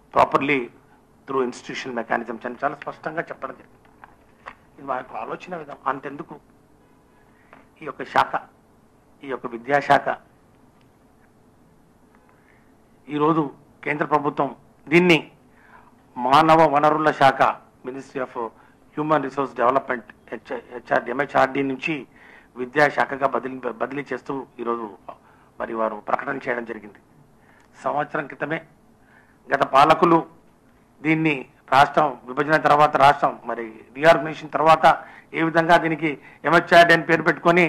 properly through institution mechanisms అని చాలా స్పష్టంగా చెప్పడం జరిగింది ఇది మా యొక్క ఆలోచన విధానం అంతెందుకు ఈ యొక్క శాఖ ఈ యొక్క విద్యాశాఖ ఈరోజు కేంద్ర ప్రభుత్వం దీన్ని మానవ వనరుల శాఖ ministry of human resource development HR MHRD నుంచి విద్యాశాఖగా బదిలీ బదిలీ చేస్తూ ఈరోజు మరి వారు ప్రకటన చేయడం జరిగింది సంవత్సరం క్రితమే గత పాలకులు దీన్ని రాష్ట్రం విభజన తర్వాత రాష్ట్రం మరి రీఆర్గనైజేషన్ తర్వాత ఏ విధంగా దీనికి ఎంహెచ్ఆర్డి అని పేరు పెట్టుకొని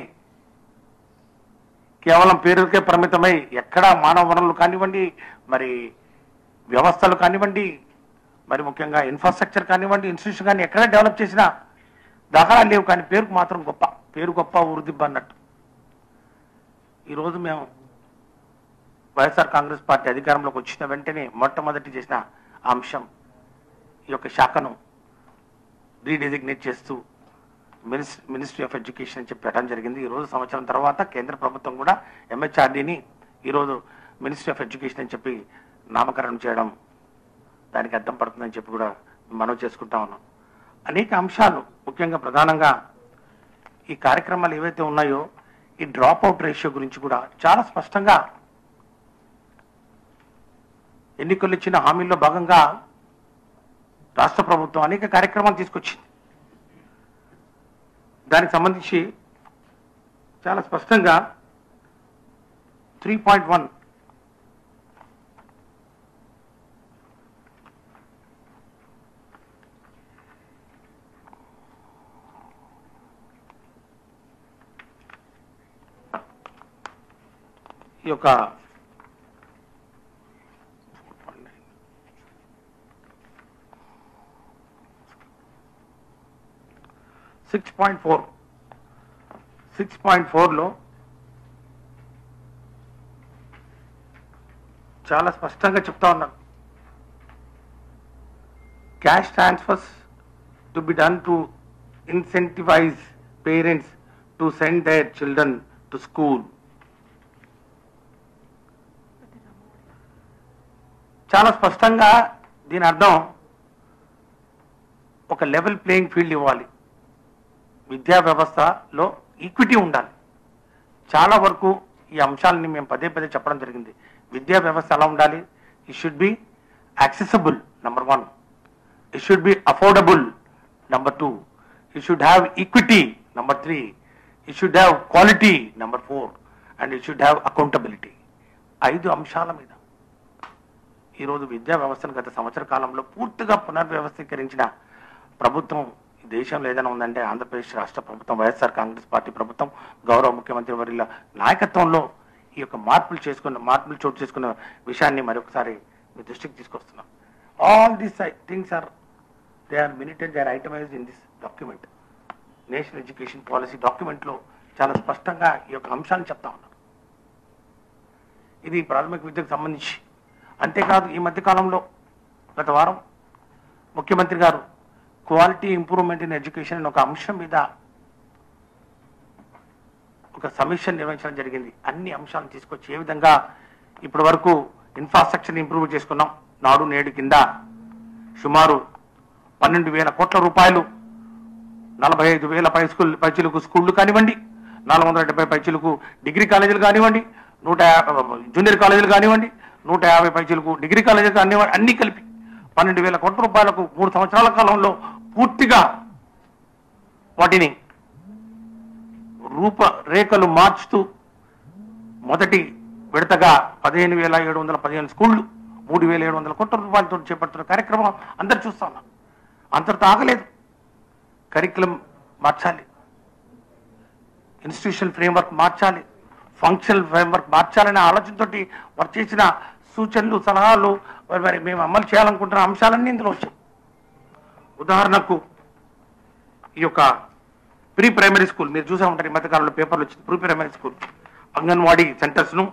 కేవలం పేరుకే పరిమితమై ఎక్కడా మానవ వనరులు కానివ్వండి మరి వ్యవస్థలు కానివ్వండి మరి ముఖ్యంగా ఇన్ఫ్రాస్ట్రక్చర్ కానివ్వండి ఇన్స్టిట్యూషన్ కానీ ఎక్కడ డెవలప్ చేసినా దాఖలా లేవు కానీ పేరుకు మాత్రం గొప్ప పేరు గొప్ప ఊరుదిబ్బ అన్నట్టు ఈరోజు మేము వైఎస్ఆర్ కాంగ్రెస్ పార్టీ అధికారంలోకి వచ్చిన వెంటనే మొట్టమొదటి చేసిన అంశం ఈ యొక్క శాఖను రీడెసిగ్నేట్ చేస్తూ మినిస్ మినిస్ట్రీ ఆఫ్ ఎడ్యుకేషన్ అని చెప్పి పెట్టడం జరిగింది ఈ రోజు సంవత్సరం తర్వాత కేంద్ర ప్రభుత్వం కూడా ఎంహెచ్ఆర్డీని ఈరోజు మినిస్ట్రీ ఆఫ్ ఎడ్యుకేషన్ అని చెప్పి నామకరణం చేయడం దానికి అర్థం పడుతుందని చెప్పి కూడా మనం చేసుకుంటా ఉన్నాం అనేక అంశాలు ముఖ్యంగా ప్రధానంగా ఈ కార్యక్రమాలు ఏవైతే ఉన్నాయో ఈ డ్రాప్ అవుట్ రేషియో గురించి కూడా చాలా స్పష్టంగా ఎన్నికలు ఇచ్చిన హామీల్లో భాగంగా రాష్ట్ర ప్రభుత్వం అనేక కార్యక్రమాలు తీసుకొచ్చింది దానికి సంబంధించి చాలా స్పష్టంగా త్రీ పాయింట్ వన్ ఈ యొక్క six point four six point ఫోర్లో చాలా స్పష్టంగా చెప్తా ఉన్నాను cash transfers to be done to incentivize parents to send their children to school చాలా స్పష్టంగా దీని అర్థం ఒక లెవెల్ ప్లేయింగ్ ఫీల్డ్ ఇవ్వాలి విద్యా వ్యవస్థలో ఈక్విటీ ఉండాలి చాలా వరకు ఈ అంశాలని మేము పదే పదే చెప్పడం జరిగింది విద్యా వ్యవస్థ ఎలా ఉండాలి it should be accessible number one it should be affordable number two it should have equity number three it should have quality number four and it should have accountability ఐదు అంశాల మీద ఈరోజు విద్యా వ్యవస్థను గత సంవత్సర కాలంలో పూర్తిగా పునర్వ్యవస్థీకరించిన ప్రభుత్వం ఈ దేశంలో ఏదైనా ఉందంటే ఆంధ్రప్రదేశ్ రాష్ట్ర ప్రభుత్వం వైఎస్ఆర్ కాంగ్రెస్ పార్టీ ప్రభుత్వం గౌరవ ముఖ్యమంత్రి వర్యుల నాయకత్వంలో ఈ యొక్క మార్పులు చేసుకున్న మార్పులు చోటు చేసుకున్న విషయాన్ని మరొకసారి మీ దృష్టికి తీసుకొస్తున్నాం all these things are they are minuted they are itemized in this document national education policy డాక్యుమెంట్లో చాలా స్పష్టంగా ఈ యొక్క అంశాన్ని చెప్తా ఉన్నారు ఇది ప్రాథమిక విద్యకు సంబంధించి అంతేకాదు ఈ మధ్య కాలంలో గత వారం ముఖ్యమంత్రి గారు క్వాలిటీ ఇంప్రూవ్మెంట్ ఇన్ ఎడ్యుకేషన్ అనే ఒక అంశం మీద ఒక సమీక్ష నిర్వహించడం జరిగింది అన్ని అంశాలను తీసుకొచ్చి ఏ విధంగా ఇప్పటి వరకు ఇన్ఫ్రాస్ట్రక్చర్ ఇంప్రూవ్ చేసుకున్నాం నాడు నేడు కింద సుమారు పన్నెండు వేల కోట్ల రూపాయలు నలభై ఐదు వేల పై స్కూల్ పైచీలకు స్కూళ్ళు కానివ్వండి నాలుగు వందల డెబ్బై పైచీలకు డిగ్రీ కాలేజీలు కానివ్వండి నూట యా- జూనియర్ కాలేజీలు కానివ్వండి నూట యాభై పైచీలకు డిగ్రీ కాలేజీలు కానివ్వండి అన్ని కలిపి పన్నెండు వేల కోట్ల రూపాయలకు మూడు సంవత్సరాల కాలంలో పూర్తిగా వాటిని రూపరేఖలు మార్చుతూ మొదటి విడతగా పదిహేను వేల ఏడు వందల పదిహేను స్కూళ్ళు మూడు వేల ఏడు వందల కోట్ల రూపాయలతో చేపడుతున్న కార్యక్రమం అందరు చూస్తా ఉన్నాం అంతటితో ఆగలేదు కరికులం మార్చాలి ఇన్స్టిట్యూషన్ ఫ్రేమ్వర్క్ మార్చాలి ఫంక్షనల్ ఫ్రేమ్వర్క్ మార్చాలనే ఆలోచనతోటి వారు చేసిన సూచనలు సలహాలు మరి మరి మేము అమలు చేయాలనుకుంటున్న అంశాలన్నీ ఇందులో వచ్చాయి ఉదాహరణకు ఈ యొక్క ప్రీ ప్రైమరీ స్కూల్ మీరు చూసా ఉంటారు ఈ మధ్యకాలంలో పేపర్లు వచ్చింది ప్రీ ప్రైమరీ స్కూల్ అంగన్వాడీ సెంటర్స్ను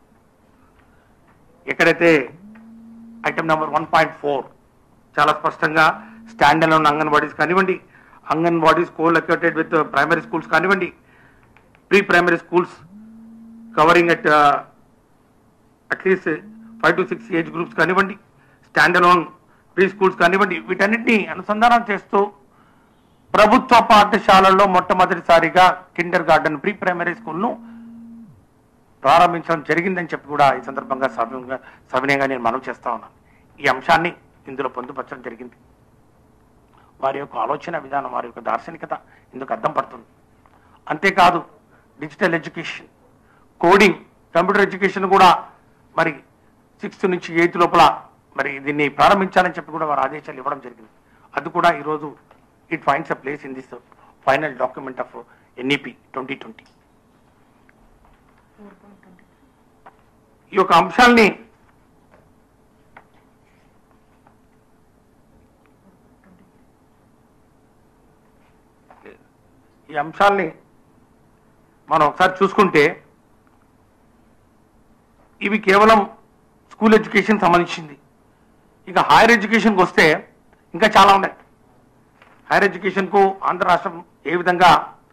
ఎక్కడైతే item number one point four చాలా స్పష్టంగా స్టాండ్ అలోన్ అంగన్వాడీస్ కానివ్వండి anganwadis co located with primary schools కానివ్వండి pre primary schools covering at at least five to six age groups కానివ్వండి స్టాండ్ అలోన్ ప్రీ స్కూల్స్ కానివ్వండి వీటన్నిటిని అనుసంధానం చేస్తూ ప్రభుత్వ పాఠశాలల్లో మొట్టమొదటిసారిగా కిండర్ గార్డెన్ ప్రీ ప్రైమరీ స్కూల్ను ప్రారంభించడం జరిగిందని చెప్పి కూడా ఈ సందర్భంగా సవినయంగా సవినయంగా నేను మనవి చేస్తా ఉన్నాను ఈ అంశాన్ని ఇందులో పొందుపరచడం జరిగింది వారి యొక్క ఆలోచన విధానం వారి యొక్క దార్శనికత ఇందుకు అర్థం పడుతుంది అంతేకాదు digital education coding computer education కూడా మరి సిక్స్త్ నుంచి ఎయిత్ లోపల మరి దీన్ని ప్రారంభించాలని చెప్పి కూడా వారు ఆదేశాలు ఇవ్వడం జరిగింది అది కూడా ఈరోజు it finds a place in this final document of NEP twenty twenty ఈ యొక్క అంశాల్ని ఈ అంశాల్ని మనం ఒకసారి చూసుకుంటే ఇవి కేవలం స్కూల్ ఎడ్యుకేషన్ సంబంధించింది ఇక హైయర్ ఎడ్యుకేషన్కి వస్తే ఇంకా చాలా ఉన్నాయి హైయర్ ఎడ్యుకేషన్కు ఆంధ్ర రాష్ట్రం ఏ విధంగా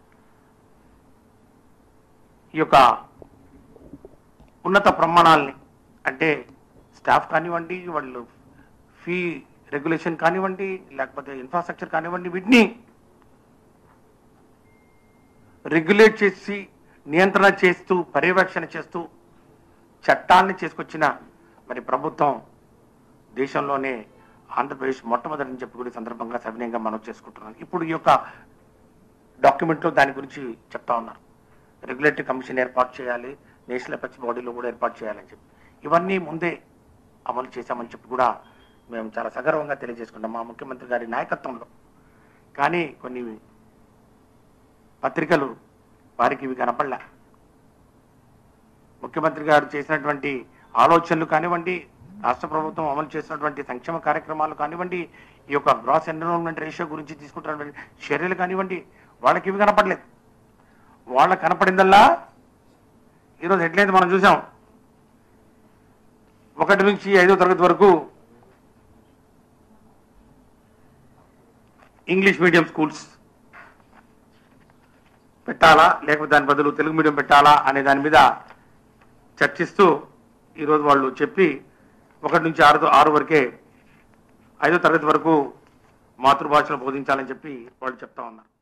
ఈ యొక్క ఉన్నత ప్రమాణాలని అంటే స్టాఫ్ కానివ్వండి వాళ్ళు ఫీ రెగ్యులేషన్ కానివ్వండి లేకపోతే ఇన్ఫ్రాస్ట్రక్చర్ కానివ్వండి వీటిని రెగ్యులేట్ చేసి నియంత్రణ చేస్తూ పర్యవేక్షణ చేస్తూ చట్టాన్ని చేసుకొచ్చిన మరి ప్రభుత్వం దేశంలోనే ఆంధ్రప్రదేశ్ మొట్టమొదటి అని చెప్పి కూడా ఈ సందర్భంగా సవినయంగా మనం చేసుకుంటున్నాం ఇప్పుడు ఈ యొక్క డాక్యుమెంట్లో దాని గురించి చెప్తా ఉన్నారు రెగ్యులేటరీ కమిషన్ ఏర్పాటు చేయాలి నేషనల్ ఎఫెక్ట్స్ బాడీలో కూడా ఏర్పాటు చేయాలని చెప్పి ఇవన్నీ ముందే అమలు చేశామని చెప్పి కూడా మేము చాలా సగర్వంగా తెలియజేసుకుంటాం మా ముఖ్యమంత్రి గారి నాయకత్వంలో కానీ కొన్ని పత్రికలు వారికి ఇవి కనపడలే ముఖ్యమంత్రి గారు చేసినటువంటి ఆలోచనలు కానివ్వండి రాష్ట్ర ప్రభుత్వం అమలు చేసినటువంటి సంక్షేమ కార్యక్రమాలు కానివ్వండి ఈ యొక్క గ్రాస్ ఎన్విరాన్మెంట్ రేషియో గురించి తీసుకుంటున్నటువంటి చర్యలు కానివ్వండి వాళ్ళకి ఇవి కనపడలేదు వాళ్ళకి కనపడిందల్లా ఈరోజు ఎట్లయితే మనం చూసాం ఒకటి నుంచి ఐదో తరగతి వరకు ఇంగ్లీష్ మీడియం స్కూల్స్ పెట్టాలా లేకపోతే దాని బదులు తెలుగు మీడియం పెట్టాలా అనే దాని మీద చర్చిస్తూ ఈరోజు వాళ్ళు చెప్పి ఒకటి నుంచి ఆరు ఆరు వరకే ఐదో తరగతి వరకు మాతృభాషలో బోధించాలని చెప్పి వాళ్ళు చెప్తా ఉన్నారు